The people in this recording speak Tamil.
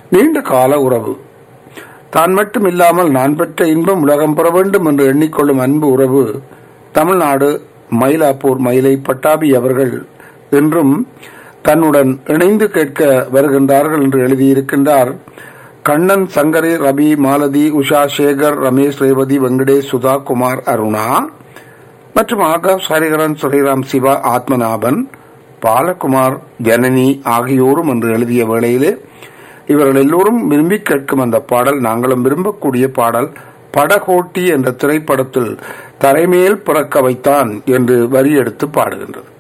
நீண்ட கால உறவு தான் மட்டும் இல்லாமல் நான் பெற்ற இன்பம் உலகம் பெற வேண்டும் என்று எண்ணிக்கொள்ளும் அன்பு உறவு தமிழ்நாடு மயிலாப்பூர் மயிலை பட்டாபி அவர்கள் என்றும் தன்னுடன் இணைந்து கேட்க வருகின்றார்கள் என்று எழுதியிருக்கின்றார் கண்ணன் சங்கரி ரவி மாலதி உஷா சேகர் ரமேஷ் ரேவதி வெங்கடேஷ் சுதா குமார் அருணா மற்றும் ஆகாஷ் ஹரிகரன் ஸ்ரீராம் சிவா ஆத்மநாபன் பாலகுமார் ஜனனி ஆகியோரும் என்று எழுதிய வேளையிலே இவர்கள் எல்லோரும் விரும்பி கேட்கும் அந்த பாடல் நாங்களும் விரும்பக்கூடிய பாடல் படகோட்டி என்ற திரைப்படத்தில் தலைமேல் பிறக்க வைத்தான் என்று வரி எடுத்து பாடுகின்றது